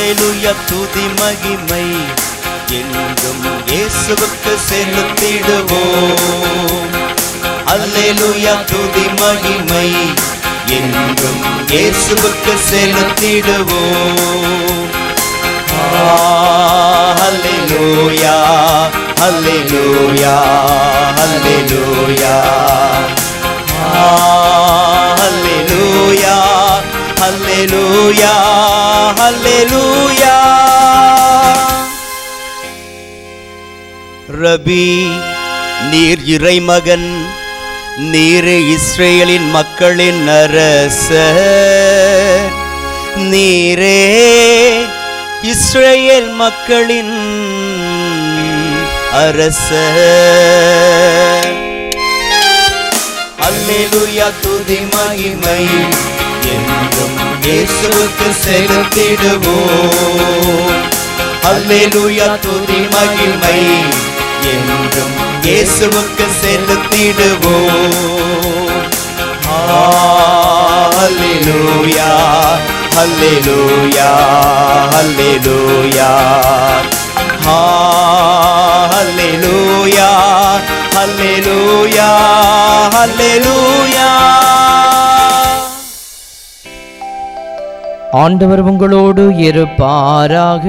அல்லேலூயா துதி மகிமை எங்கும் இயேசுவுக்கு செலுத்திடுவோம் அல்லேலூயா துதி மகிமை எங்கும் இயேசுவுக்கு செலுத்திடுவோம் அல்லேலூயா அல்லேலூயா அல்லேலூயா அல்லேலூயா அல்லேலூயா அல்லேலூயா ரபி நீர் இறைமகன் நீரே இஸ்ரேலின் மக்களின் அரசர் நீரே இஸ்ரேல் மக்களின் அரசர் அல்லேலூயா துதி மகிமை என்றும் இயேசுவுக்கு செலுத்திடுவோம் அல்லேலூயா துதி மகிமை என்றும் இயேசுவுக்கு செலுத்திடுவோம் அல்லேலூயா அல்லேலூயா அல்லேலூயா அல்லேலூயா அல்லேலூயா அல்லேலூயா ஆண்டவர் உங்களோடு இருப்பாராக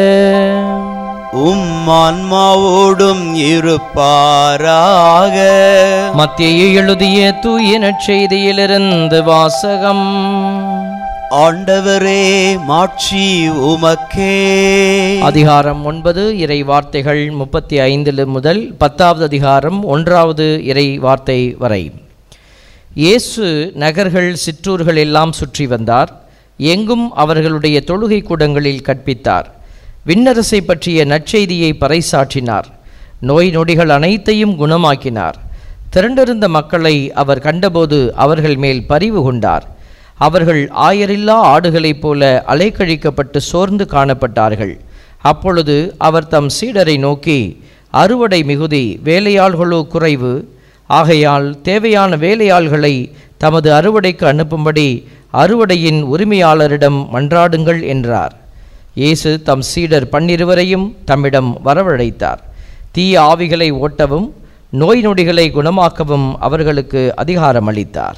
உம் ஆன்மாவோடும் இருப்பாராக மத்திய எழுதிய தூய நற்செய்தியிலிருந்து வாசகம் ஆண்டவரே மாட்சி உமக்கே அதிகாரம் ஒன்பது இறை வார்த்தைகள் முப்பத்தி ஐந்தில் முதல் பத்தாவது அதிகாரம் ஒன்றாவது இறை வார்த்தை வரை இயேசு நகர்கள் சிற்றூர்கள் எல்லாம் சுற்றி வந்தார் எங்கும் அவர்களுடைய தொழுகை கூடங்களில் கற்பித்தார் விண்ணரசை பற்றிய நற்செய்தியை பறைசாற்றினார் நோய் நொடிகள் அனைத்தையும் குணமாக்கினார் திரண்டிருந்த மக்களை அவர் கண்டபோது அவர்கள் மேல் பரிவு கொண்டார் அவர்கள் ஆயரில்லா ஆடுகளைப் போல அலைக்கழிக்கப்பட்டு சோர்ந்து காணப்பட்டார்கள் அப்பொழுது அவர் தம் சீடரை நோக்கி அறுவடை மிகுதி வேலையாள்களோ குறைவு ஆகையால் தேவையான வேலையாள்களை தமது அறுவடைக்கு அனுப்பும்படி அறுவடையின் உரிமையாளரிடம் மன்றாடுங்கள் என்றார் இயேசு தம் சீடர் பன்னிருவரையும் தம்மிடம் வரவழைத்தார் தீய ஆவிகளை ஓட்டவும் நோய் நொடிகளை குணமாக்கவும் அவர்களுக்கு அதிகாரம் அளித்தார்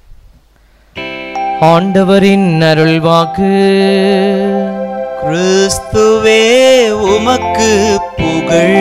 ஆண்டவரின் அருள்வாக்கு கிறிஸ்துவே உமக்கு புகழ்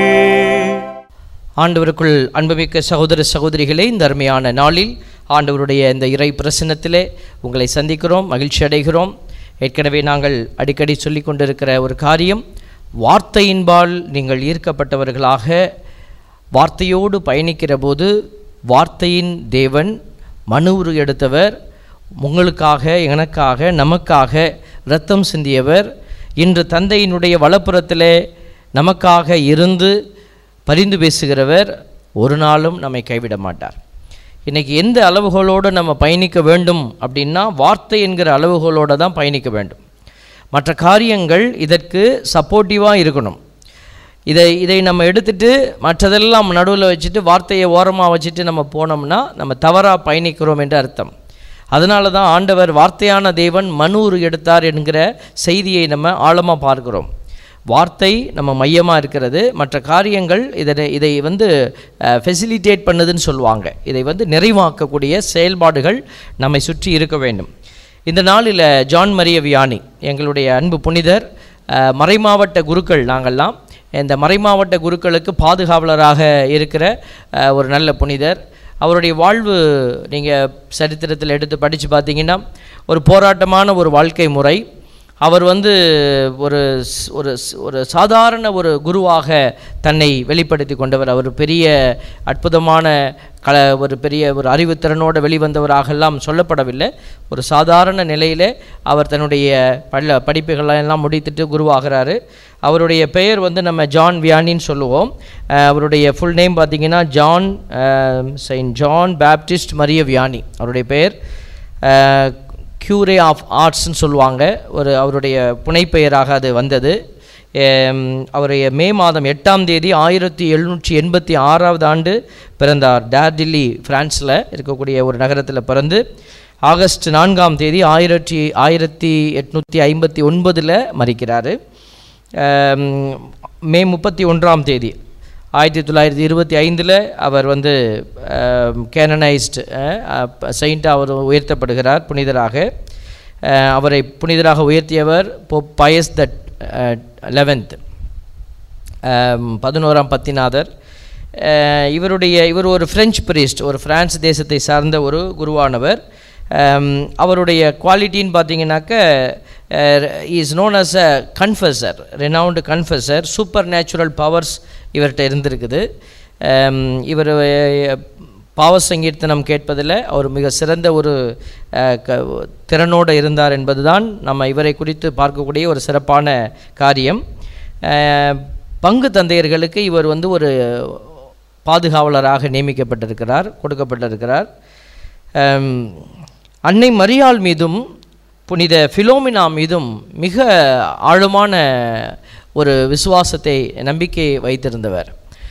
ஆண்டவருக்குள் அன்புமிக்க சகோதர சகோதரிகளே இந்த அருமையான நாளில் ஆண்டவருடைய இந்த இறை பிரசன்னத்திலே உங்களை சந்திக்கிறோம் மகிழ்ச்சி அடைகிறோம் ஏற்கனவே நாங்கள் அடிக்கடி சொல்லிக் கொண்டிருக்கிற ஒரு காரியம் வார்த்தையின்பால் நீங்கள் ஈர்க்கப்பட்டவர்களாக வார்த்தையோடு பயணிக்கிற போது வார்த்தையின் தேவன் மனு உரு எடுத்தவர் உங்களுக்காக எனக்காக நமக்காக இரத்தம் சிந்தியவர் இன்று தந்தையினுடைய வலப்புறத்திலே நமக்காக இருந்து பரிந்து பேசுகிறவர் ஒரு நாளும் நம்மை கைவிட மாட்டார் இன்றைக்கி எந்த அளவுகளோடு நம்ம பயணிக்க வேண்டும் அப்படின்னா வார்த்தை என்கிற அளவுகளோடு தான் பயணிக்க வேண்டும் மற்ற காரியங்கள் இதற்கு சப்போர்ட்டிவாக இருக்கணும் இதை இதை நம்ம எடுத்துட்டு மற்றதெல்லாம் நடுவில் வச்சுட்டு வார்த்தையை ஓரமாக வச்சுட்டு நம்ம போனோம்னா நம்ம தவறாக பயணிக்கிறோம் என்று அர்த்தம் அதனால தான் ஆண்டவர் வார்த்தையான தேவன் மனூர் எடுத்தார் என்கிற செய்தியை நம்ம ஆழமாக பார்க்கிறோம் வார்த்தை நம்ம மையமாக இருக்கிறது மற்ற காரியங்கள் இதை இதை வந்து ஃபெசிலிட்டேட் பண்ணுதுன்னு சொல்லுவாங்க இதை வந்து நிறைவாக்கக்கூடிய செயல்பாடுகள் நம்மை சுற்றி இருக்க வேண்டும் இந்த நாளில் ஜான் மரிய வியானி எங்களுடைய அன்பு புனிதர் அஹ், மறைமாவட்ட குருக்கள் நாங்கள்லாம் இந்த மறைமாவட்ட குருக்களுக்கு பாதுகாவலராக இருக்கிற அஹ், ஒரு நல்ல புனிதர் அவருடைய வாழ்வு நீங்கள் சரித்திரத்தில் எடுத்து படித்து பார்த்தீங்கன்னா ஒரு போராட்டமான ஒரு வாழ்க்கை முறை அவர் வந்து ஒரு ஸ்- ஒரு ஸ்- ஒரு சாதாரண ஒரு குருவாக தன்னை வெளிப்படுத்தி கொண்டவர் அவர் பெரிய அற்புதமான கல ஒரு பெரிய ஒரு அறிவுத்திறனோடு வெளிவந்தவராகலாம் சொல்லப்படவில்லை ஒரு சாதாரண நிலையிலே அவர் தன்னுடைய பள்ள படிப்புகளை எல்லாம் முடித்துட்டு குருவாகிறாரு அவருடைய பெயர் வந்து நம்ம ஜான் வியானின்னு சொல்லுவோம் அஹ் அவருடைய ஃபுல் நேம் பார்த்தீங்கன்னா John Saint John Baptist Marie Vianney அவருடைய பெயர் க்யூரே ஆஃப் ஆர்ட்ஸ்னு சொல்லுவாங்க ஒரு அவருடைய புனைப்பெயராக அது வந்தது எம், அவருடைய மே மாதம் எட்டாம் தேதி ஆயிரத்தி எழுநூற்றி எண்பத்தி ஆறாவது ஆண்டு பிறந்தார் டேர்டில்லி பிரான்ஸில் இருக்கக்கூடிய ஒரு நகரத்தில் பிறந்து ஆகஸ்ட் நான்காம் தேதி ஆயிரத்தி ஆயிரத்தி எட்நூற்றி ஐம்பத்தி ஒன்பதில் மறிக்கிறாரு ஆம், மே முப்பத்தி ஒன்றாம் தேதி ஆயிரத்தி தொள்ளாயிரத்தி இருபத்தி ஐந்தில் அவர் வந்து கேனனைஸ்டு செயின்ட் அவர் உயர்த்தப்படுகிறார் புனிதராக அஹ், அவரை புனிதராக உயர்த்தியவர் போப் பயஸ் த லெவன்த் பதினோராம் பத்திநாதர் அஹ், இவருடைய இவர் ஒரு ஃப்ரெஞ்ச் priest ஒரு பிரான்ஸ் தேசத்தை சார்ந்த ஒரு குருவானவர் அம், அவருடைய குவாலிட்டின்னு பார்த்தீங்கன்னாக்க is known as a confessor renowned confessor super natural powers இவர்கிட்ட இருந்திருக்குது அம், இவர் அஹ், பாவ சங்கீர்த்தனம் கேட்பதில் அவர் மிக சிறந்த ஒரு அஹ், க திறனோடு இருந்தார் என்பதுதான் நம்ம இவரை குறித்து பார்க்கக்கூடிய ஒரு சிறப்பான காரியம் அஹ், பங்கு தந்தையர்களுக்கு இவர் வந்து ஒரு பாதுகாவலராக நியமிக்கப்பட்டிருக்கிறார் கொடுக்கப்பட்டிருக்கிறார் அம், அன்னை மரியாள் மீதும் புனித ஃபிலோமினா மீதும் மிக ஆழமான ஒரு விசுவாசத்தை நம்பிக்கை வைத்திருந்தவர்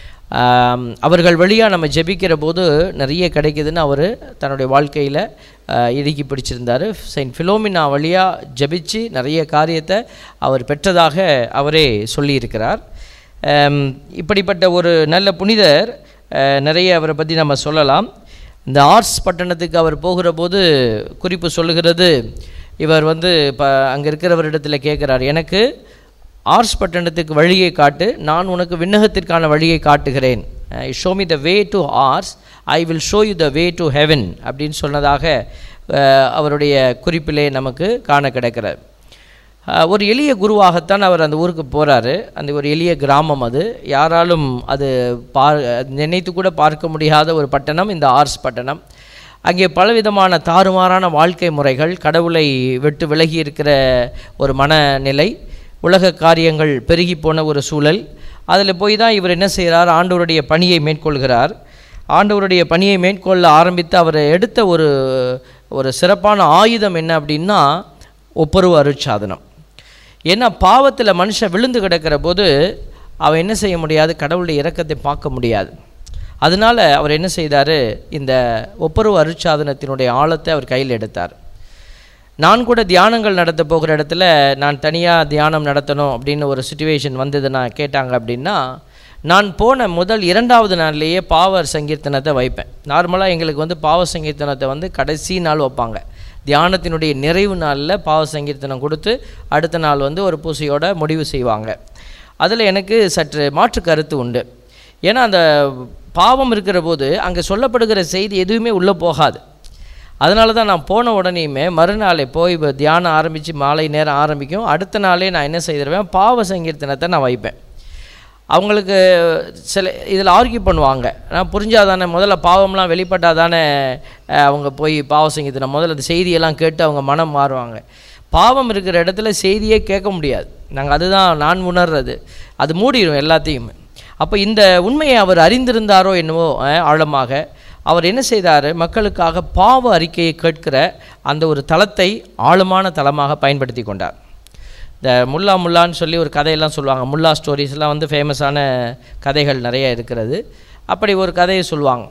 ஆம், அவர்கள் வழியாக நம்ம ஜெபிக்கிற போது நிறைய கிடைக்குதுன்னு அவர் தன்னுடைய வாழ்க்கையில் இறுக்கி பிடிச்சிருந்தார் செயின்ட் ஃபிலோமினா வழியாக ஜெபிச்சு நிறைய காரியத்தை அவர் பெற்றதாக அவரே சொல்லியிருக்கிறார் ஆம், இப்படிப்பட்ட ஒரு நல்ல புனிதர் அஹ், நிறைய அவரை பற்றி நம்ம சொல்லலாம் இந்த ஆர்ஸ் பட்டணத்துக்கு அவர் போகிற போது குறிப்பு சொல்லுகிறது இவர் வந்து இப்போ அங்கே இருக்கிறவரிடத்தில் கேட்குறார் எனக்கு ஆர்ஸ் பட்டணத்துக்கு வழியை காட்டு நான் உனக்கு விண்ணகத்திற்கான வழியை காட்டுகிறேன் show me the way to Ars I will show you the way to heaven அப்படின்னு சொன்னதாக அஹ், அவருடைய குறிப்பிலே நமக்கு காண கிடைக்கிறார் அஹ், ஒரு எளிய குருவாகத்தான் அவர் அந்த ஊருக்கு போகிறாரு அந்த ஒரு எளிய கிராமம் அது யாராலும் அது பார் நினைத்து கூட பார்க்க முடியாத ஒரு பட்டணம் இந்த ஆர்ஸ் பட்டணம் அங்கே பலவிதமான தாறுமாறான வாழ்க்கை முறைகள் கடவுளை விட்டு விலகி இருக்கிற ஒரு மனநிலை உலக காரியங்கள் பெருகி போன ஒரு சூழல் அதில் போய் தான் இவர் என்ன செய்கிறார் ஆண்டவருடைய பணியை மேற்கொள்கிறார் ஆண்டவருடைய பணியை மேற்கொள்ள ஆரம்பித்து அவர் எடுத்த ஒரு ஒரு சிறப்பான ஆயுதம் என்ன அப்படின்னா ஒப்புரவு அருட்சாதனம் ஏன்னா பாவத்தில் மனுஷன் விழுந்து கிடக்கிற போது அவன் என்ன செய்ய முடியாது கடவுளுடைய இரக்கத்தை பார்க்க முடியாது அதனால அவர் என்ன செய்தார் இந்த ஒப்புரவு அருட்சாதனத்தினுடைய ஆழத்தை அவர் கையில் எடுத்தார் நான் கூட தியானங்கள் நடத்த போகிற இடத்துல நான் தனியாக தியானம் நடத்தணும் அப்படின்னு ஒரு சுச்சுவேஷன் வந்தது நான் கேட்டாங்க அப்படின்னா நான் போன முதல் இரண்டாவது நாள்லேயே பாவ சங்கீர்த்தனத்தை வைப்பேன் நார்மலாக எங்களுக்கு வந்து பாவ சங்கீர்த்தனத்தை வந்து கடைசி நாள் வைப்பாங்க தியானத்தினுடைய நிறைவு நாளில் பாவ சங்கீர்த்தனம் கொடுத்து அடுத்த நாள் வந்து ஒரு பூசையோட முடிவு செய்வாங்க அதில் எனக்கு சற்று மாற்று கருத்து உண்டு ஏன்னா அந்த பாவம் இருக்கிற போது அங்கே சொல்லப்படுகிற செய்தி எதுவுமே உள்ளே போகாது அதனால தான் நான் போன உடனேயுமே மறுநாளே போய் இப்ப தியானம் ஆரம்பித்து மாலை நேரம் ஆரம்பிக்கும் அடுத்த நாளே நான் என்ன செய்திருவேன் பாவ சங்கீர்த்தனத்தை நான் வைப்பேன் அவங்களுக்கு சில இதில் ஆர்கியூ பண்ணுவாங்க நான் புரிஞ்சாதானே முதல்ல பாவம்லாம் வெளிப்பட்டால் தானே அவங்க போய் பாவ சங்கீர்த்தனம் முதல்ல அந்த செய்தியெல்லாம் கேட்டு அவங்க மனம் மாறுவாங்க பாவம் இருக்கிற இடத்துல செய்தியே கேட்க முடியாது நாங்கள் அதுதான் நான் உணர்றது அது மூடிடும் எல்லாத்தையுமே அப்போ இந்த உண்மையை அவர் அறிந்திருந்தாரோ என்னவோ அஹ், ஆழமாக அவர் என்ன செய்தார் மக்களுக்காக பாவ அறிக்கையை கேட்கிற அந்த ஒரு தளத்தை ஆழமான தளமாக பயன்படுத்தி கொண்டார் இந்த முல்லா முல்லான்னு சொல்லி ஒரு கதையெல்லாம் சொல்லுவாங்க முல்லா ஸ்டோரிஸ்லாம் வந்து ஃபேமஸான கதைகள் நிறைய இருக்கிறது அப்படி ஒரு கதையை சொல்லுவாங்க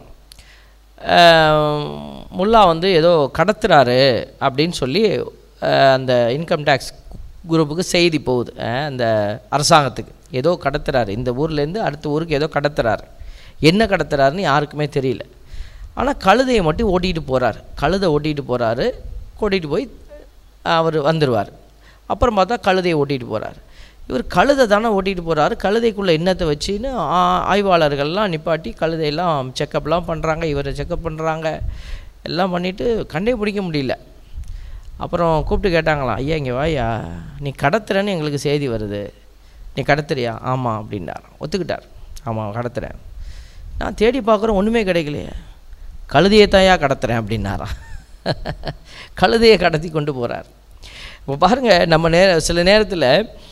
அஹ், முல்லா வந்து ஏதோ கடத்துறாரு அப்படின்னு சொல்லி அஹ், அந்த இன்கம் டேக்ஸ் குரூப்புக்கு செய்தி போகுது அஹ், அந்த அரசாங்கத்துக்கு ஏதோ கடத்துறாரு இந்த ஊர்லேருந்து அடுத்த ஊருக்கு ஏதோ கடத்துறாரு என்ன கடத்துறாருன்னு யாருக்குமே தெரியல ஆனால் கழுதையை மட்டும் ஓட்டிகிட்டு போகிறார் கழுதை ஓட்டிகிட்டு போகிறாரு கூட்டிகிட்டு போய் அவர் வந்துடுவார் அப்புறம் பார்த்தா கழுதையை ஓட்டிகிட்டு போகிறார் இவர் கழுதை தானே ஓட்டிகிட்டு போகிறாரு கழுதைக்குள்ளே என்னத்தை வச்சுன்னு ஆ- ஆய்வாளர்கள்லாம் நிப்பாட்டி கழுதையெல்லாம் செக்கப்லாம் பண்ணுறாங்க இவரை செக்கப் பண்ணுறாங்க எல்லாம் பண்ணிவிட்டு கண்டே பிடிக்க முடியல அப்புறம் கூப்பிட்டு கேட்டாங்களாம் ஐயா இங்கே வாயா நீ கடத்துறேன்னு எங்களுக்கு செய்தி வருது நீ கடத்துறியா ஆமாம் அப்படின்னார் ஒத்துக்கிட்டார் ஆமாம் கடத்துறேன் நான் தேடி பார்க்குறேன் ஒன்றுமே கிடைக்கலையே கழுதையை தாயா கடத்துறேன் அப்படின்னாராம் கழுதையை கடத்தி கொண்டு போகிறார் இப்போ பாருங்கள் நம்ம நேர சில நேரத்தில்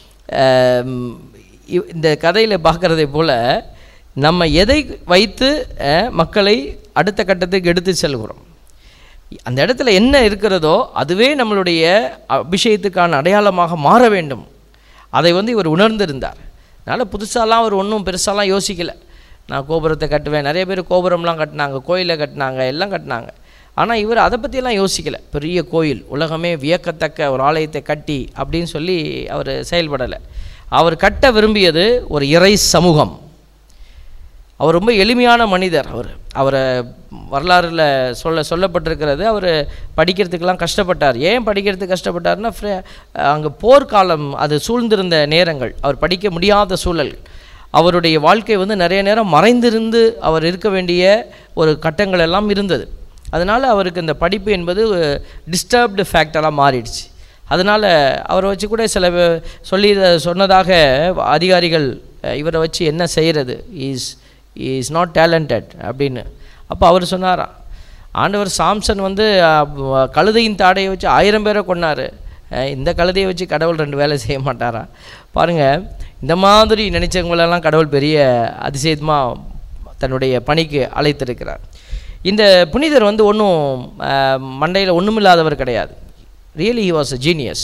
இந்த கதையில் பார்க்குறதை போல் நம்ம எதை வைத்து அஹ், மக்களை அடுத்த கட்டத்துக்கு எடுத்து செல்கிறோம் அந்த இடத்துல என்ன இருக்கிறதோ அதுவே நம்மளுடைய அபிஷேகத்துக்கான அடையாளமாக மாற வேண்டும் அதை வந்து இவர் உணர்ந்திருந்தார் அதனால் புதுசாலாம் அவர் ஒன்றும் பெருசாலாம் யோசிக்கலை நான் கோபுரத்தை கட்டுவேன் நிறைய பேர் கோபுரம்லாம் கட்டினாங்க கோயிலை கட்டினாங்க எல்லாம் கட்டினாங்க ஆனால் இவர் அதை பற்றியெல்லாம் யோசிக்கலை பெரிய கோயில் உலகமே வியக்கத்தக்க ஒரு ஆலயத்தை கட்டி அப்படின்னு சொல்லி அவர் செயல்படலை அவர் கட்ட விரும்பியது ஒரு இறை சமூகம் அவர் ரொம்ப எளிமையான மனிதர் அவர் அவரை வரலாறுல சொல்ல சொல்லப்பட்டிருக்கிறது அவர் படிக்கிறதுக்கெல்லாம் கஷ்டப்பட்டார் ஏன் படிக்கிறதுக்கு கஷ்டப்பட்டார்னா அங்கே போர்க்காலம் அது சூழ்ந்திருந்த நேரங்கள் அவர் படிக்க முடியாத சூழல் அவருடைய வாழ்க்கை வந்து நிறைய நேரம் மறைந்திருந்து அவர் இருக்க வேண்டிய ஒரு கட்டங்கள் எல்லாம் இருந்தது அதனால் அவருக்கு இந்த படிப்பு என்பது டிஸ்டர்ப்டு ஃபேக்டராக மாறிடுச்சு அதனால் அவரை வச்சு கூட சில பே- சொல்லி சொன்னதாக அதிகாரிகள் அஹ், இவரை வச்சு என்ன செய்கிறது இஸ் இஸ் நாட் டேலண்டட் அப்படின்னு அப்போ அவர் சொன்னாராம் ஆண்டவர் சாம்சன் வந்து அஹ், கழுதையின் தாடையை வச்சு ஆயிரம் பேரை கொன்னார் இந்த கழுதையை வச்சு கடவுள் ரெண்டு வேலை செய்ய மாட்டாரா பாருங்கள் இந்த மாதிரி நினைச்சவங்களெல்லாம் கடவுள் பெரிய அதிசயமாக தன்னுடைய பணிக்கு அழைத்திருக்கிறார் இந்த புனிதர் வந்து ஒன்றும் மண்டையில் ஒன்றுமில்லாதவர் கிடையாது really he was a genius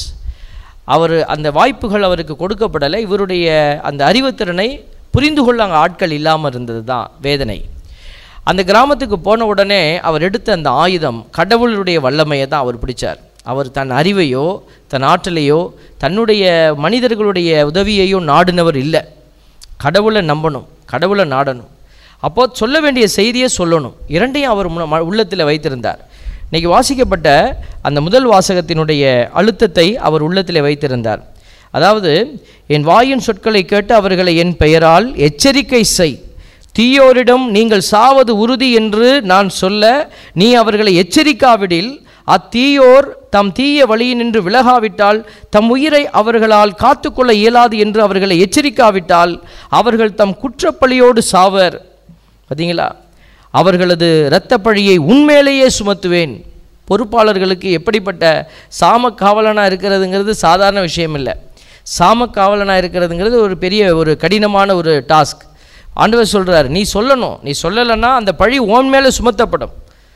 அவர் அந்த வாய்ப்புகள் அவருக்கு கொடுக்கப்படலை இவருடைய அந்த அறிவுத்திறனை புரிந்து கொள்ள அங்கே ஆட்கள் இல்லாமல் இருந்தது தான் வேதனை அந்த கிராமத்துக்கு போன உடனே அவர் எடுத்த அந்த ஆயுதம் கடவுளுடைய வல்லமையை தான் அவர் பிடிச்சார் அவர் தன் அறிவையோ தன் ஆற்றலையோ தன்னுடைய மனிதர்களுடைய உதவியையோ நாடினவர் இல்லை கடவுளை நம்பணும் கடவுளை நாடணும் அப்போ சொல்ல வேண்டிய செய்தியை சொல்லணும் இரண்டையும் அவர் உள்ளத்தில் வைத்திருந்தார் இன்னைக்கு வாசிக்கப்பட்ட அந்த முதல் வாசகத்தினுடைய அழுத்தத்தை அவர் உள்ளத்தில் வைத்திருந்தார் அதாவது என் வாயின் சொற்களை கேட்டு அவர்களை என் பெயரால் எச்சரிக்கை செய் தீயோரிடம் நீங்கள் சாவது உறுதி என்று நான் சொல்ல நீ அவர்களை எச்சரிக்காவிடில் அத்தீயோர் தம் தீய வழியினின்று விலகாவிட்டால் தம் உயிரை அவர்களால் காத்துக்கொள்ள இயலாது என்று அவர்களை எச்சரிக்காவிட்டால் அவர்கள் தம் குற்றப்பழியோடு சாவர் பார்த்தீங்களா அவர்களது இரத்தப்பழியை உண்மையிலேயே சுமத்துவேன் பொறுப்பாளர்களுக்கு எப்படிப்பட்ட சாம காவலனாக இருக்கிறதுங்கிறது சாதாரண விஷயம் இல்லை சாம காவலனாக இருக்கிறதுங்கிறது ஒரு பெரிய ஒரு கடினமான ஒரு டாஸ்க் ஆண்டவர் சொல்கிறார் நீ சொல்லணும் நீ சொல்லலைன்னா அந்த பழி உன் மேலே சுமத்தப்படும்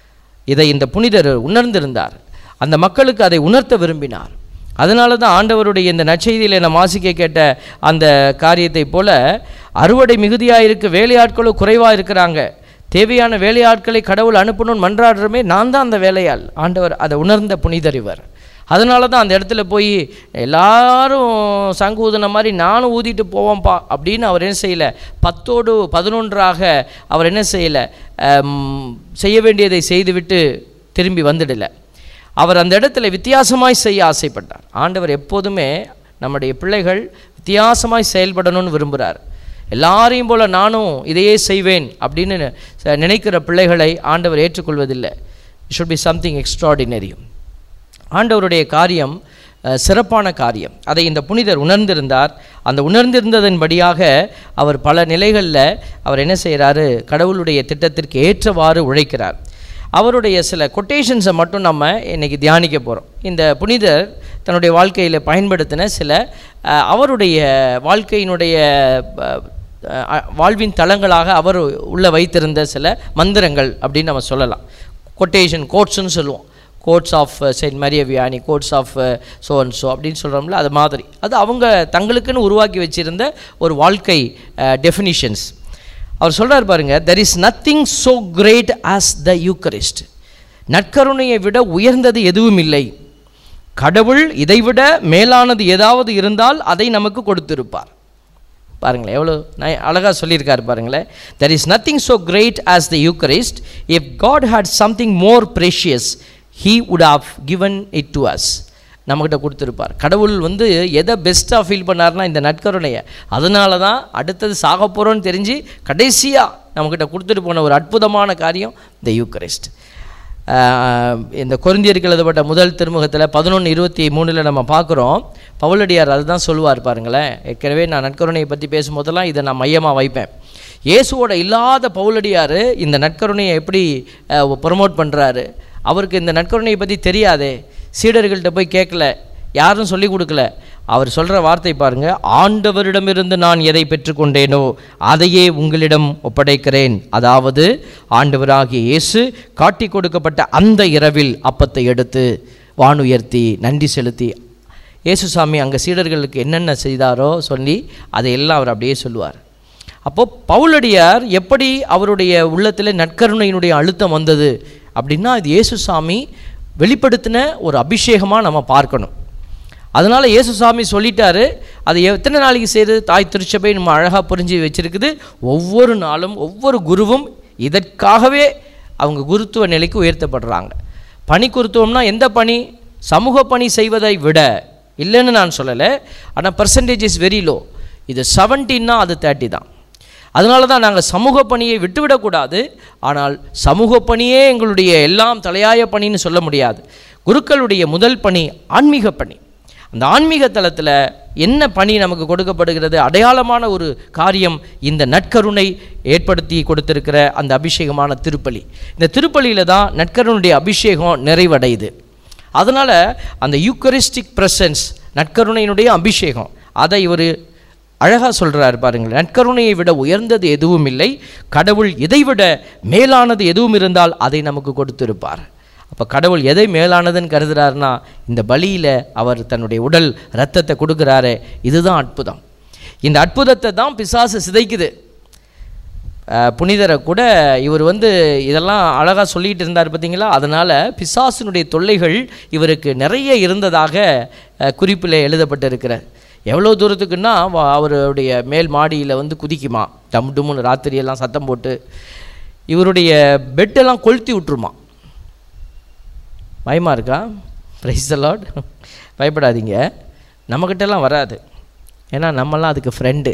இதை இந்த புனிதர் உணர்ந்திருந்தார் அந்த மக்களுக்கு அதை உணர்த்த விரும்பினார் அதனால தான் ஆண்டவருடைய இந்த நற்செய்தியில் நம்ம வாசிக்க கேட்ட அந்த காரியத்தை போல அறுவடை மிகுதியாக இருக்க வேலையாட்களோ குறைவாக இருக்கிறாங்க தேவையான வேலையாட்களை கடவுள் அனுப்பணும்னு மன்றாடுறமே நான் தான் அந்த வேலையாள் ஆண்டவர் அதை உணர்ந்த புனிதர் இவர் அதனால தான் அந்த இடத்துல போய் எல்லாரும் சங்கு ஊதுன மாதிரி நானும் ஊதிட்டு போவோம்ப்பா அப்படின்னு அவர் என்ன செய்யலை பத்தோடு பதினொன்றாக அவர் என்ன செய்யலை செய்ய வேண்டியதை செய்துவிட்டு திரும்பி வந்துடலை அவர் அந்த இடத்துல வித்தியாசமாய் செய்ய ஆசைப்பட்டார் ஆண்டவர் எப்போதுமே நம்முடைய பிள்ளைகள் வித்தியாசமாய் செயல்படணும்னு விரும்புகிறார் எல்லாரையும் போல நானும் இதையே செய்வேன் அப்படின்னு ச- நினைக்கிற பிள்ளைகளை ஆண்டவர் ஏற்றுக்கொள்வதில்லை ஷுட் பி சம்திங் எக்ஸ்ட்ராடினரி ஆண்டவருடைய காரியம் அஹ், சிறப்பான காரியம் அதை இந்த புனிதர் உணர்ந்திருந்தார் அந்த உணர்ந்திருந்ததன்படியாக அவர் பல நிலைகளில் அவர் என்ன செய்கிறாரு கடவுளுடைய திட்டத்திற்கு ஏற்றவாறு உழைக்கிறார் அவருடைய சில கொட்டேஷன்ஸை மட்டும் நம்ம இன்னைக்கு தியானிக்க போகிறோம் இந்த புனிதர் தன்னுடைய வாழ்க்கையில் பயன்படுத்தின சில அஹ், அவருடைய வாழ்க்கையினுடைய அஹ், அஹ், வாழ்வின் தளங்களாக அவர் உள்ள வைத்திருந்த சில மந்திரங்கள் அப்படின்னு நம்ம சொல்லலாம் கொட்டேஷன் கோட்ஸ்னு சொல்லுவோம் quotes of Saint Marie Vianney quotes of so and so அப்படின்னு சொல்கிறோம்ல அது மாதிரி அது அவங்க தங்களுக்குன்னு உருவாக்கி வச்சிருந்த ஒரு வாழ்க்கை டெஃபினிஷன்ஸ் அவர் சொல்றார் பாருங்க there is nothing so great as the Eucharist நற்கருணையை விட உயர்ந்தது எதுவும் இல்லை கடவுள் இதைவிட மேலானது ஏதாவது இருந்தால் அதை நமக்கு கொடுத்திருப்பார் பாருங்களேன் எவ்வளோ நான் அழகாக சொல்லியிருக்காரு பாருங்களேன் there is nothing so great as the Eucharist if God had something more precious he would have given it to us நம்மக்கிட்ட கொடுத்துருப்பார் கடவுள் வந்து எதை பெஸ்ட்டாக ஃபீல் பண்ணார்னா இந்த நற்கருணையை அதனால தான் அடுத்தது சாக போகிறோன்னு தெரிஞ்சு கடைசியாக நம்மக்கிட்ட கொடுத்துட்டு போன ஒரு அற்புதமான காரியம் த யூக்கரிஸ்ட் ஆஹ் இந்த கொரிந்தியருக்கு எழுதப்பட்ட முதல் திருமுகத்தில் பதினொன்று இருபத்தி மூணில் நம்ம பார்க்குறோம் பவுலடியார் அதுதான் சொல்லுவார் பாருங்களேன் ஏற்கனவே நான் நற்கருணையை பற்றி பேசும்போதெல்லாம் இதை நான் மையமாக வைப்பேன் இயேசுவோட இல்லாத பவுலடியார் இந்த நற்கருணையை எப்படி ப்ரொமோட் பண்ணுறாரு அவருக்கு இந்த நற்கருணையை பற்றி தெரியாதே சீடர்கள்ட்ட போய் கேட்கல யாரும் சொல்லி கொடுக்கல அவர் சொல்கிற வார்த்தை பாருங்க ஆண்டவரிடமிருந்து நான் எதை பெற்றுக்கொண்டேனோ அதையே உங்களிடம் ஒப்படைக்கிறேன் அதாவது ஆண்டவராகிய இயேசு காட்டி கொடுக்கப்பட்ட அந்த இரவில் அப்பத்தை எடுத்து வானுயர்த்தி நன்றி செலுத்தி இயேசுசாமி அங்கே சீடர்களுக்கு என்னென்ன செய்தாரோ சொல்லி அதையெல்லாம் அவர் அப்படியே சொல்லுவார் அப்போ பவுலடியார் எப்படி அவருடைய உள்ளத்தில் நற்கருணையினுடைய அழுத்தம் வந்தது அப்படின்னா இது இயேசுசாமி வெளிப்படுத்தின ஒரு அபிஷேகமாக நம்ம பார்க்கணும் அதனால் இயேசுசாமி சொல்லிட்டாரு அது எத்தனை நாளைக்கு செய்யுது தாய் திருச்சபை நம்ம அழகாக புரிஞ்சு வச்சிருக்குது ஒவ்வொரு நாளும் ஒவ்வொரு குருவும் இதற்காகவே அவங்க குருத்துவ நிலைக்கு உயர்த்தப்படுறாங்க பணி குருத்துவம்னா எந்த பணி சமூக பணி செய்வதை விட இல்லைன்னு நான் சொல்லலை ஆனால் பர்சன்டேஜ் இஸ் வெரி லோ இது செவன்டீன்னா அது தேர்ட்டி தான் அதனால தான் நாங்கள் சமூக பணியை விட்டுவிடக்கூடாது ஆனால் சமூக பணியே எங்களுடைய எல்லாம் தலையாய பணின்னு சொல்ல முடியாது குருக்களுடைய முதல் பணி ஆன்மீக பணி அந்த ஆன்மீக தளத்தில் என்ன பணி நமக்கு கொடுக்கப்படுகிறது அடையாளமான ஒரு காரியம் இந்த நற்கருணை ஏற்படுத்தி கொடுத்திருக்கிற அந்த அபிஷேகமான திருப்பலி இந்த திருப்பலியில் தான் நற்கருணுடைய அபிஷேகம் நிறைவடையுது அதனால் அந்த யூக்கரிஸ்டிக் பிரசன்ஸ் நற்கருணையினுடைய அபிஷேகம் அதை இவர் அழகாக சொல்கிறார் பாருங்கள் நற்கருணையை விட உயர்ந்தது எதுவும் இல்லை கடவுள் இதைவிட மேலானது எதுவும் இருந்தால் அதை நமக்கு கொடுத்திருப்பார் அப்போ கடவுள் எதை மேலானதுன்னு கருதுறாருன்னா இந்த பலியில் அவர் தன்னுடைய உடல் இரத்தத்தை கொடுக்குறாரு இதுதான் அற்புதம் இந்த அற்புதத்தை தான் பிசாசு சிதைக்குது அஹ், புனிதரை கூட இவர் வந்து இதெல்லாம் அழகாக சொல்லிட்டு இருந்தார் பார்த்தீங்களா அதனால் பிசாசினுடைய தொல்லைகள் இவருக்கு நிறைய இருந்ததாக அஹ், குறிப்பில் எழுதப்பட்டிருக்கிறார் எவ்வளோ தூரத்துக்குன்னா வ- அவருடைய மேல் மாடியில் வந்து குதிக்குமா டம் டும்னு ராத்திரியெல்லாம் சத்தம் போட்டு இவருடைய பெட்டெல்லாம் கொளுத்தி விட்டுருமா பயமாக இருக்கா ப்ரைஸ் லார்ட் பயப்படாதீங்க நம்மக்கிட்டலாம் வராது ஏன்னா நம்மலாம் அதுக்கு ஃப்ரெண்டு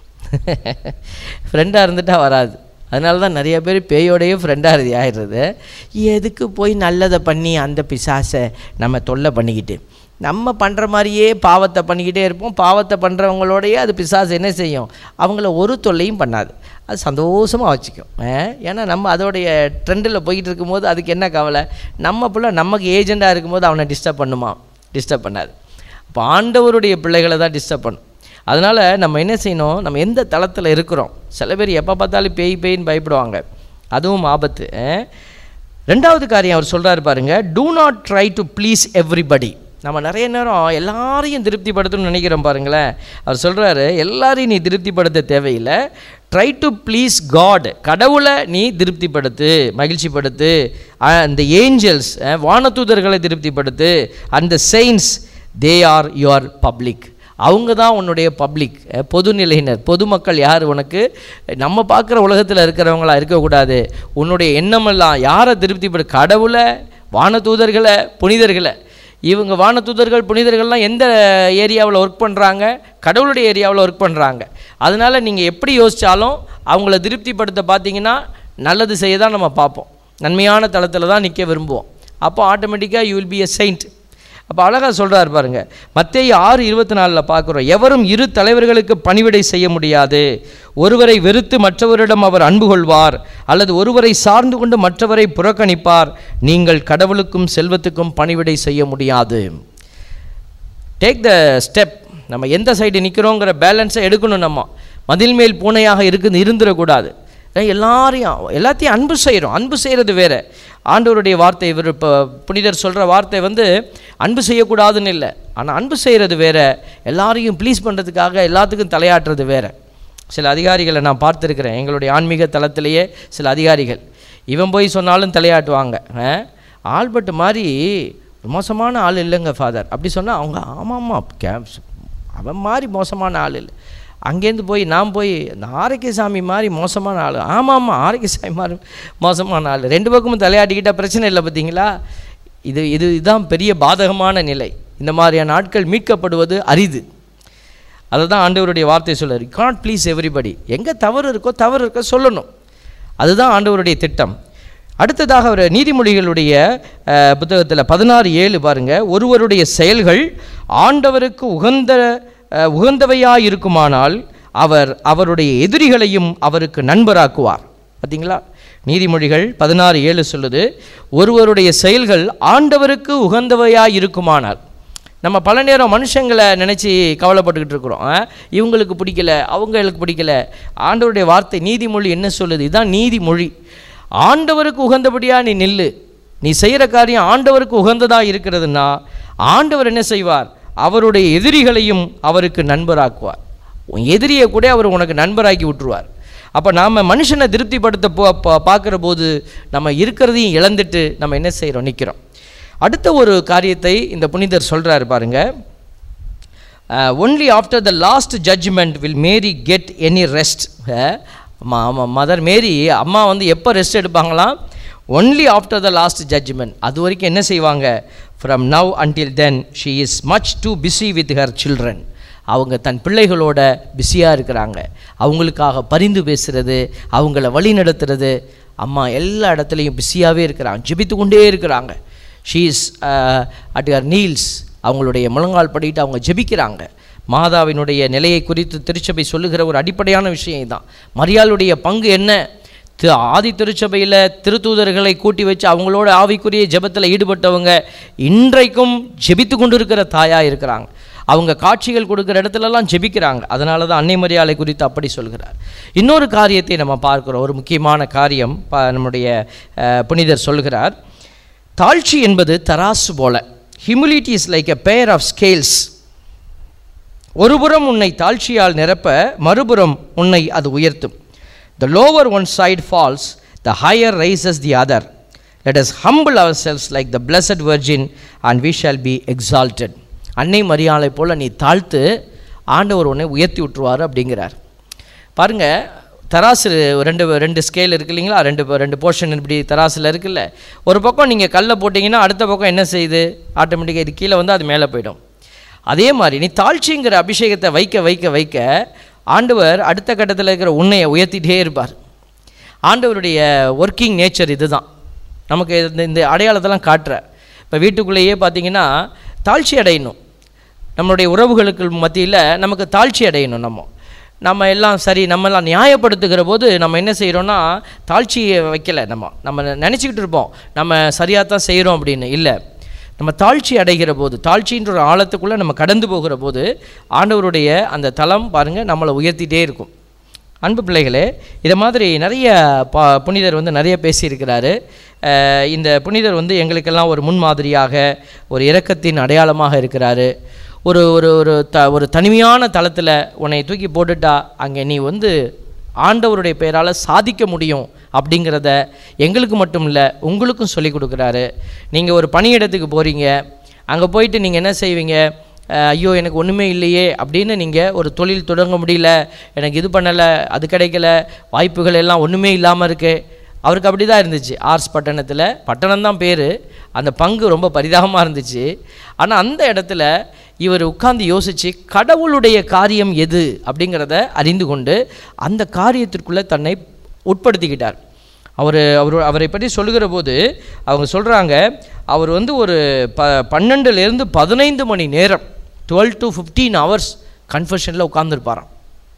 ஃப்ரெண்டாக இருந்துட்டால் வராது அதனால தான் நிறைய பேர் பேயோடையே ஃப்ரெண்டாக இருந்து ஆயிடுறது எதுக்கு போய் நல்லதை பண்ணி அந்த பிசாசை நம்ம தொல்லை பண்ணிக்கிட்டு நம்ம பண்ணுற மாதிரியே பாவத்தை பண்ணிக்கிட்டே இருப்போம் பாவத்தை பண்ணுறவங்களோடையே அது பிசாசு என்ன செய்யும் அவங்கள ஒரு தொல்லையும் பண்ணாது அது சந்தோஷமாக வச்சுக்கும் அஹ், ஏன்னா நம்ம அதோடைய ட்ரெண்டில் போயிட்டு இருக்கும்போது அதுக்கு என்ன கவலை நம்ம பிள்ளை நமக்கு ஏஜெண்டாக இருக்கும்போது அவனை டிஸ்டர்ப் பண்ணுமா டிஸ்டர்ப் பண்ணாது அப்போ ஆண்டவருடைய பிள்ளைகளை தான் டிஸ்டர்ப் பண்ணும் அதனால் நம்ம என்ன செய்யணும் நம்ம எந்த தளத்தில் இருக்கிறோம் சில பேர் எப்போ பார்த்தாலும் பேய் பேயின்னு பயப்படுவாங்க அதுவும் ஆபத்து அஹ். ரெண்டாவது காரியம் அவர் சொல்கிறாரு பாருங்க do not try to please everybody நம்ம நிறைய நேரம் எல்லாரையும் திருப்திப்படுத்தணும்னு நினைக்கிறோம் பாருங்களேன் அவர் சொல்கிறாரு எல்லாரையும் நீ திருப்திப்படுத்த தேவையில்லை ட்ரை டு ப்ளீஸ் காட் கடவுளை நீ திருப்திப்படுத்து மகிழ்ச்சிப்படுத்து அஹ், அந்த ஏஞ்சல்ஸ் வானதூதர்களை திருப்திப்படுத்து அந்த saints they are your public அவங்க தான் உன்னுடைய பப்ளிக் பொதுநிலையினர் பொதுமக்கள் யார் உனக்கு நம்ம பார்க்குற உலகத்தில் இருக்கிறவங்களா இருக்கக்கூடாது உன்னுடைய எண்ணமெல்லாம் யாரை திருப்திப்படு கடவுளை வானதூதர்களை புனிதர்களை இவங்க வானதூதர்கள் புனிதர்கள்லாம் எந்த ஏரியாவில் ஒர்க் பண்ணுறாங்க கடவுளுடைய ஏரியாவில் ஒர்க் பண்ணுறாங்க அதனால் நீங்கள் எப்படி யோசித்தாலும் அவங்கள திருப்திப்படுத்த பார்த்தீங்கன்னா நல்லது செய்ய தான் நம்ம பார்ப்போம் நன்மையான தளத்தில் தான் நிற்க விரும்புவோம் அப்போ ஆட்டோமேட்டிக்காக you will be a saint அப்போ அழகாக சொல்கிறார் பாருங்க மத்தேயு ஆறு இருபத்தி நாலில் பார்க்குறோம் எவரும் இரு தலைவர்களுக்கு பணிவிடை செய்ய முடியாது ஒருவரை வெறுத்து மற்றவரிடம் அவர் அன்பு கொள்வார் அல்லது ஒருவரை சார்ந்து கொண்டு மற்றவரை புறக்கணிப்பார் நீங்கள் கடவுளுக்கும் செல்வத்துக்கும் பணிவிடை செய்ய முடியாது டேக் த ஸ்டெப் நம்ம எந்த சைடு நிற்கிறோங்கிற பேலன்ஸை எடுக்கணும் நம்ம மதில் மேல் பூனையாக இருக்குது இருந்துடக்கூடாது ஏன் எல்லாரையும் எல்லாத்தையும் அன்பு செய்கிறோம் அன்பு செய்கிறது வேறு ஆண்டவருடைய வார்த்தை இவர் இப்போ புனிதர் சொல்கிற வார்த்தை வந்து அன்பு செய்யக்கூடாதுன்னு இல்லை ஆனால் அன்பு செய்கிறது வேற எல்லாரையும் ப்ளீஸ் பண்ணுறதுக்காக எல்லாத்துக்கும் தலையாட்டுறது வேற சில அதிகாரிகளை நான் பார்த்துருக்கிறேன் எங்களுடைய ஆன்மீக தளத்திலேயே சில அதிகாரிகள் இவன் போய் சொன்னாலும் தலையாட்டுவாங்க ஆ? ஆல்பர்ட் மாதிரி மோசமான ஆள் இல்லைங்க ஃபாதர் அப்படி சொன்னால் அவங்க ஆமாம்மா கே அவன் மாதிரி மோசமான ஆள் இல்லை அங்கேருந்து போய் நான் போய் இந்த ஆரோக்கியசாமி மாதிரி மோசமான ஆள் ஆமாம் ஆரோக்கியசாமி மாதிரி மோசமான ஆள் ரெண்டு பக்கமும் தலையாட்டிக்கிட்டால் பிரச்சனை இல்லை பார்த்தீங்களா இது இது இதுதான் பெரிய பாதகமான நிலை இந்த மாதிரியான ஆட்கள் மீட்கப்படுவது அரிது அதை தான் ஆண்டவருடைய வார்த்தை சொல்றாரு காட் ப்ளீஸ் எவ்ரிபடி எங்கே தவறு இருக்கோ தவறு இருக்கோ சொல்லணும் அதுதான் ஆண்டவருடைய திட்டம் அடுத்ததாக அவர் நீதிமொழிகளுடைய புத்தகத்தில் பதினாறு ஏழு பாருங்க ஒருவருடைய செயல்கள் ஆண்டவருக்கு உகந்த அஹ், உகந்தவையாக இருக்குமானால் அவர் அவருடைய எதிரிகளையும் அவருக்கு நண்பராக்குவார் பார்த்தீங்களா நீதிமொழிகள் பதினாறு ஏழு சொல்லுது ஒருவருடைய செயல்கள் ஆண்டவருக்கு உகந்தவையாக இருக்குமானால் நம்ம பல நேரம் மனுஷங்களை நினச்சி கவலைப்பட்டுக்கிட்டு இருக்கிறோம் ஆ? இவங்களுக்கு பிடிக்கல அவங்களுக்கு பிடிக்கல ஆண்டவருடைய வார்த்தை நீதிமொழி என்ன சொல்லுது இதுதான் நீதிமொழி ஆண்டவருக்கு உகந்தபடியாக நீ நில்லு நீ செய்கிற காரியம் ஆண்டவருக்கு உகந்ததாக இருக்கிறதுனா ஆண்டவர் என்ன செய்வார் அவருடைய எதிரிகளையும் அவருக்கு நண்பராக்குவார் உன் எதிரியை கூட அவர் உனக்கு நண்பராக்கி விட்டுருவார் அப்போ நாம் மனுஷனை திருப்திப்படுத்த போ பா- பார்க்குற போது நம்ம இருக்கிறதையும் இழந்துட்டு நம்ம என்ன செய்கிறோம் நிற்கிறோம் அடுத்த ஒரு காரியத்தை இந்த புனிதர் சொல்கிறாரு பாருங்க only after the last judgment will Mary get any rest Mother Mary அம்மா வந்து எப்போ ரெஸ்ட் எடுப்பாங்களாம் only after the last judgment அது வரைக்கும் என்ன செய்வாங்க from now until then she is much too busy with her children அவங்க தன் பிள்ளைகளோட பிஸியாக இருக்கிறாங்க அவங்களுக்காக பரிந்து பேசுறது அவங்கள வழி நடத்துறது அம்மா எல்லா இடத்துலையும் பிஸியாகவே இருக்கிறாங்க ஜெபித்து கொண்டே இருக்கிறாங்க she is at her knees அவங்களுடைய முழங்கால் படிட்டு அவங்க ஜெபிக்கிறாங்க மாதாவினுடைய நிலையை குறித்து திருச்சபை சொல்லுகிற ஒரு அடிப்படையான விஷயம் தான் மரியாளுடைய பங்கு என்ன தி ஆதி திருச்சபையில் திருத்தூதர்களை கூட்டி வச்சு அவங்களோட ஆவிக்குரிய ஜெபத்தில் ஈடுபட்டவங்க இன்றைக்கும் ஜெபித்து கொண்டு இருக்கிற தாயாக இருக்கிறாங்க அவங்க காட்சிகள் கொடுக்குற இடத்துலலாம் ஜெபிக்கிறாங்க அதனால தான் அன்னை மரியாதை குறித்து அப்படி சொல்கிறார் இன்னொரு காரியத்தை நம்ம பார்க்கிறோம் ஒரு முக்கியமான காரியம் ப- நம்முடைய அஹ், புனிதர் சொல்கிறார் தாழ்ச்சி என்பது தராசு போல humility is like a pair of scales ஒருபுறம் உன்னை தாழ்ச்சியால் நிரப்ப மறுபுறம் உன்னை அது உயர்த்தும் the lower one side falls the higher rises the other let us humble ourselves like the blessed virgin and we shall be exalted அன்னை மரியாதை போல் நீ தாழ்த்து ஆண்டவர் உன்னை உயர்த்தி விட்டுருவார் அப்படிங்கிறார் பாருங்க தராசு ரெண்டு ரெண்டு ஸ்கேல் இருக்கு இல்லைங்களா ரெண்டு ரெண்டு போர்ஷன் இப்படி தராசில் இருக்குல்ல ஒரு பக்கம் நீங்கள் கல்லை போட்டிங்கன்னா அடுத்த பக்கம் என்ன செய்யுது ஆட்டோமேட்டிக்காக இது கீழே வந்து அது மேலே போயிடும் அதே மாதிரி நீ தாழ்ச்சிங்கிற அபிஷேகத்தை வைக்க வைக்க வைக்க ஆண்டவர் அடுத்த கட்டத்தில் இருக்கிற உன்னையை உயர்த்திட்டே இருப்பார் ஆண்டவருடைய ஒர்க்கிங் நேச்சர் இதுதான் நமக்கு இந்த இந்த அடையாளத்தெல்லாம் காட்டுறார் இப்போ வீட்டுக்குள்ளேயே பார்த்தீங்கன்னா தாழ்ச்சி அடையணும் நம்மளுடைய உறவுகளுக்கு மத்தியில் நமக்கு தாழ்ச்சி அடையணும் நம்ம நம்ம எல்லாம் சரி நம்மெல்லாம் நியாயப்படுத்துகிற போது நம்ம என்ன செய்கிறோன்னா தாழ்ச்சியை வைக்கலை நம்ம நம்ம நினச்சிக்கிட்டு இருப்போம் நம்ம சரியாக தான் செய்கிறோம் அப்படின்னு இல்லை நம்ம தாழ்ச்சி அடைகிற போது தாழ்ச்சின்ற ஒரு ஆழத்துக்குள்ளே நம்ம கடந்து போகிற போது ஆண்டவருடைய அந்த தலம் பாருங்கள் நம்மளை உயர்த்திட்டே இருக்கும் அன்பு பிள்ளைகளே இதை மாதிரி நிறைய பா புனிதர் வந்து நிறைய பேசியிருக்கிறாரு அஹ் இந்த புனிதர் வந்து எங்களுக்கெல்லாம் ஒரு முன்மாதிரியாக ஒரு இரக்கத்தின் அடையாளமாக இருக்கிறாரு ஒரு ஒரு ஒரு த ஒரு தனிமையான தளத்தில் உன்னை தூக்கி போட்டுட்டா அங்கே நீ வந்து ஆண்டவருடைய பெயரால் சாதிக்க முடியும் அப்படிங்கிறத எங்களுக்கு மட்டும் இல்லை உங்களுக்கும் சொல்லி கொடுக்குறாரு நீங்கள் ஒரு பணியிடத்துக்கு போகிறீங்க அங்கே போயிட்டு நீங்கள் என்ன செய்வீங்க அஹ், ஐயோ எனக்கு ஒன்றுமே இல்லையே அப்படின்னு நீங்கள் ஒரு தொழில் தொடங்க முடியல எனக்கு இது பண்ணலை அது கிடைக்கல வாய்ப்புகள் எல்லாம் ஒன்றுமே இல்லாமல் இருக்கு அவருக்கு அப்படி தான் இருந்துச்சு ஆர்ஸ் பட்டணத்தில் பட்டணம் தான் பேர் அந்த பங்கு ரொம்ப பரிதாபமாக இருந்துச்சு ஆனால் அந்த இடத்துல இவர் உட்கார்ந்து யோசித்து கடவுளுடைய காரியம் எது அப்படிங்கிறத அறிந்து கொண்டு அந்த காரியத்திற்குள்ளே தன்னை உட்படுத்திக்கிட்டார் அவர் அவர் அவரை பற்றி சொல்லுகிற போது அவங்க சொல்கிறாங்க அவர் வந்து ஒரு ப பன்னெண்டுலேருந்து பதினைந்து மணி நேரம் டுவெல் டு ஃபிஃப்டீன் ஹவர்ஸ் கன்ஃபெஷனில் உட்காந்துருப்பாராம்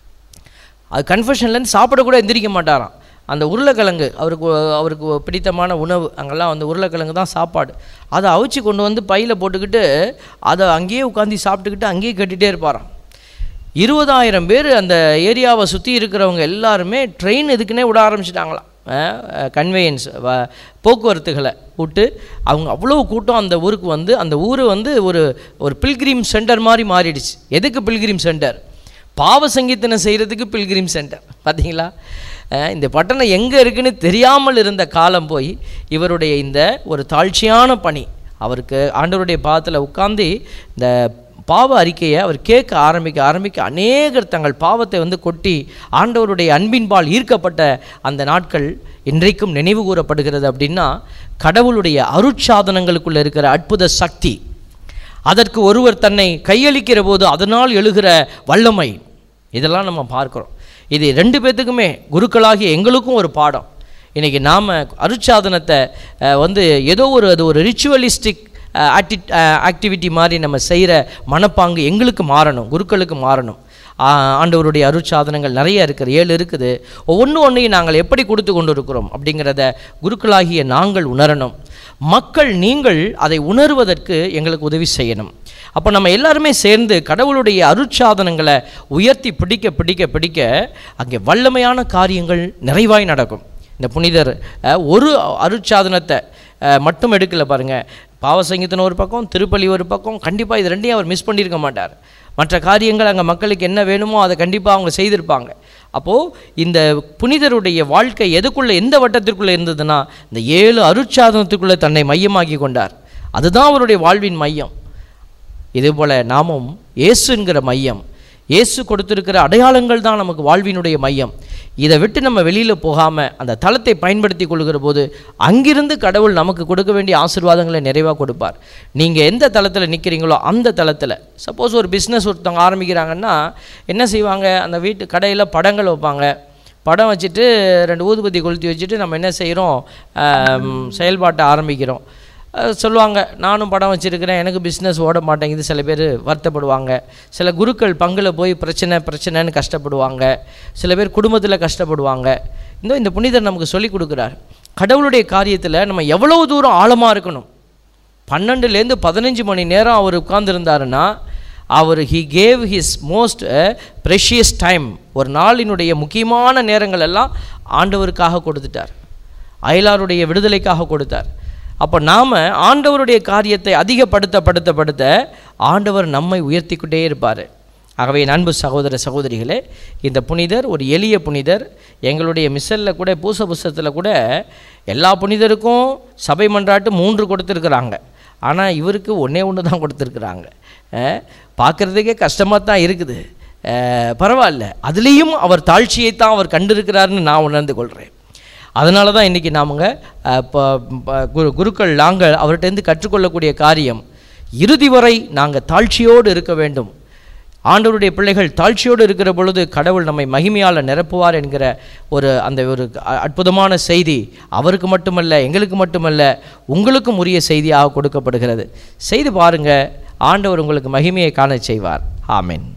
அது கன்ஃபெஷன்லேருந்து சாப்பிட கூட எந்திரிக்க மாட்டாராம் அந்த உருளைக்கிழங்கு அவருக்கு அவருக்கு பிடித்தமான உணவு அங்கெல்லாம் வந்து உருளைக்கிழங்கு தான் சாப்பாடு அதை அவிச்சு கொண்டு வந்து பையில் போட்டுக்கிட்டு அதை அங்கேயே உட்காந்து சாப்பிட்டுக்கிட்டு அங்கேயே கட்டிகிட்டே இருப்பாராம் இருபதாயிரம் பேர் அந்த ஏரியாவை சுற்றி இருக்கிறவங்க எல்லாருமே ட்ரெயின் இதுக்குன்னே விட ஆரம்பிச்சிட்டாங்களாம் கன்வேயன்ஸ் போக்குவரத்துகளை விட்டு அவங்க அவ்வளோ கூட்டம் அந்த ஊருக்கு வந்து அந்த ஊர் வந்து ஒரு ஒரு பில்கிரிம் சென்டர் மாதிரி மாறிடுச்சு எதுக்கு பில்கிரிம் சென்டர் பாவ சங்கீதனை செய்கிறதுக்கு பில்கிரிம் சென்டர் பார்த்தீங்களா அஹ் இந்த பட்டணம் எங்கே இருக்குன்னு தெரியாமல் இருந்த காலம் போய் இவருடைய இந்த ஒரு தாழ்ச்சியான பணி அவருக்கு ஆண்டவருடைய பாதத்தில் உட்கார்ந்து இந்த பாவ அறிக்கையை அவர் கேட்க ஆரம்பிக்க ஆரம்பிக்க அநேகர் தங்கள் பாவத்தை வந்து கொட்டி ஆண்டவருடைய அன்பின்பால் ஈர்க்கப்பட்ட அந்த நாட்கள் இன்றைக்கும் நினைவு கூறப்படுகிறது அப்படின்னா கடவுளுடைய அருட்சாதனங்களுக்குள்ள இருக்கிற அற்புத சக்தி அதற்கு ஒருவர் தன்னை கையளிக்கிற போது அதனால் எழுகிற வல்லமை இதெல்லாம் நம்ம பார்க்குறோம் இது ரெண்டு பேர்த்துக்குமே குருக்களாகிய எங்களுக்கும் ஒரு பாடம் இன்றைக்கி நாம் அருட்சாதனத்தை அஹ், வந்து ஏதோ ஒரு அது ஒரு ரிச்சுவலிஸ்டிக் ஆக்டி ஆக்டிவிட்டி மாதிரி நம்ம செய்கிற மனப்பாங்கு எங்களுக்கு மாறணும் குருக்களுக்கு மாறணும் ஆ- ஆண்டவருடைய அருட்சாதனங்கள் நிறைய இருக்குது ஏழு இருக்குது ஒவ்வொன்று ஒன்றையும் நாங்கள் எப்படி கொடுத்து கொண்டு இருக்கிறோம் அப்படிங்கிறத குருக்களாகிய நாங்கள் உணரணும் மக்கள் நீங்கள் அதை உணர்வதற்கு எங்களுக்கு உதவி செய்யணும் அப்போ நம்ம எல்லாருமே சேர்ந்து கடவுளுடைய அருட்சாதனங்களை உயர்த்தி பிடிக்க பிடிக்க பிடிக்க அங்கே வல்லமையான காரியங்கள் நிறைவாய் நடக்கும் இந்த புனிதர் அஹ், ஒரு அருட்சாதனத்தை அஹ், மட்டும் எடுக்கல பாருங்க பாவசங்கீதன் ஒரு பக்கம் திருப்பலி ஒரு பக்கம் கண்டிப்பாக இது ரெண்டையும் அவர் மிஸ் பண்ணியிருக்க மாட்டார் மற்ற காரியங்கள் அங்கே மக்களுக்கு என்ன வேணுமோ அதை கண்டிப்பாக அவங்க செய்திருப்பாங்க அப்போது இந்த புனிதருடைய வாழ்க்கை எதுக்குள்ளே எந்த வட்டத்திற்குள்ளே இருந்ததுன்னா இந்த ஏழு அருட்சாதனத்துக்குள்ளே தன்னை மையமாக்கி கொண்டார் அதுதான் அவருடைய வாழ்வின் மையம் இதேபோல் நாமும் இயேசு என்கிற மையம் இயேசு கொடுத்திருக்கிற அடையாளங்கள் தான் நமக்கு வாழ்வினுடைய மையம் இதை விட்டு நம்ம வெளியில் போகாமல் அந்த தளத்தை பயன்படுத்தி கொள்கிற போது அங்கிருந்து கடவுள் நமக்கு கொடுக்க வேண்டிய ஆசீர்வாதங்களை நிறைவாக கொடுப்பார் நீங்கள் எந்த தளத்தில் நிற்கிறீங்களோ அந்த தளத்தில் சப்போஸ் ஒரு பிஸ்னஸ் ஒருத்தவங்க ஆரம்பிக்கிறாங்கன்னா என்ன செய்வாங்க அந்த வீட்டு கடையில் படங்கள் வைப்பாங்க படம் வச்சுட்டு ரெண்டு ஊதுபத்தி கொளுத்தி வச்சுட்டு நம்ம என்ன செய்கிறோம் செயல்பாட்டை ஆரம்பிக்கிறோம் அஹ் சொல்லுவாங்க நானும் படம் வச்சுருக்கிறேன் எனக்கு பிஸ்னஸ் ஓட மாட்டேங்குது சில பேர் வருத்தப்படுவாங்க சில குருக்கள் பங்கில் போய் பிரச்சனை பிரச்சனைன்னு கஷ்டப்படுவாங்க சில பேர் குடும்பத்தில் கஷ்டப்படுவாங்க இந்த இந்த புனிதர் நமக்கு சொல்லி கொடுக்குறார் கடவுளுடைய காரியத்தில் நம்ம எவ்வளவு தூரம் ஆழமாக இருக்கணும் பன்னெண்டுலேருந்து பதினஞ்சு மணி நேரம் அவர் உட்கார்ந்துருந்தாருன்னா அவர் he gave his most precious time ஒரு நாளினுடைய முக்கியமான நேரங்கள் எல்லாம் ஆண்டவருக்காக கொடுத்துட்டார் அயலாருடைய விடுதலைக்காக கொடுத்தார் அப்போ நாம் ஆண்டவருடைய காரியத்தை அதிகப்படுத்த படுத்த படுத்த ஆண்டவர் நம்மை உயர்த்திக்கிட்டே இருப்பார் ஆகவே என் அன்பு சகோதர சகோதரிகளே இந்த புனிதர் ஒரு எளிய புனிதர் எங்களுடைய மிஸ்ஸலில் கூட பூச புஸ்தகத்தில் கூட எல்லா புனிதருக்கும் சபை மன்றாட்டு மூன்று கொடுத்துருக்குறாங்க ஆனால் இவருக்கு ஒன்றே ஒன்று தான் கொடுத்துருக்குறாங்க பார்க்குறதுக்கே கஷ்டமாக தான் இருக்குது அஹ், பரவாயில்ல அதுலேயும் அவர் தாழ்ச்சியை தான் அவர் கண்டிருக்கிறாருன்னு நான் உணர்ந்து கொள்கிறேன் அதனால தான் இன்றைக்கி நாமங்க அஹ், ப- ப- குரு குருக்கள் நாங்கள் அவர்கிட்டருந்து கற்றுக்கொள்ளக்கூடிய காரியம் இறுதி வரை நாங்கள் தாழ்ச்சியோடு இருக்க வேண்டும் ஆண்டவருடைய பிள்ளைகள் தாழ்ச்சியோடு இருக்கிற பொழுது கடவுள் நம்மை மகிமையால் நிரப்புவார் என்கிற ஒரு அந்த ஒரு அ- அற்புதமான செய்தி அவருக்கு மட்டுமல்ல எங்களுக்கு மட்டுமல்ல உங்களுக்கும் உரிய செய்தியாக கொடுக்கப்படுகிறது செய்து பாருங்க ஆண்டவர் உங்களுக்கு மகிமையை காணச் செய்வார் ஆமென்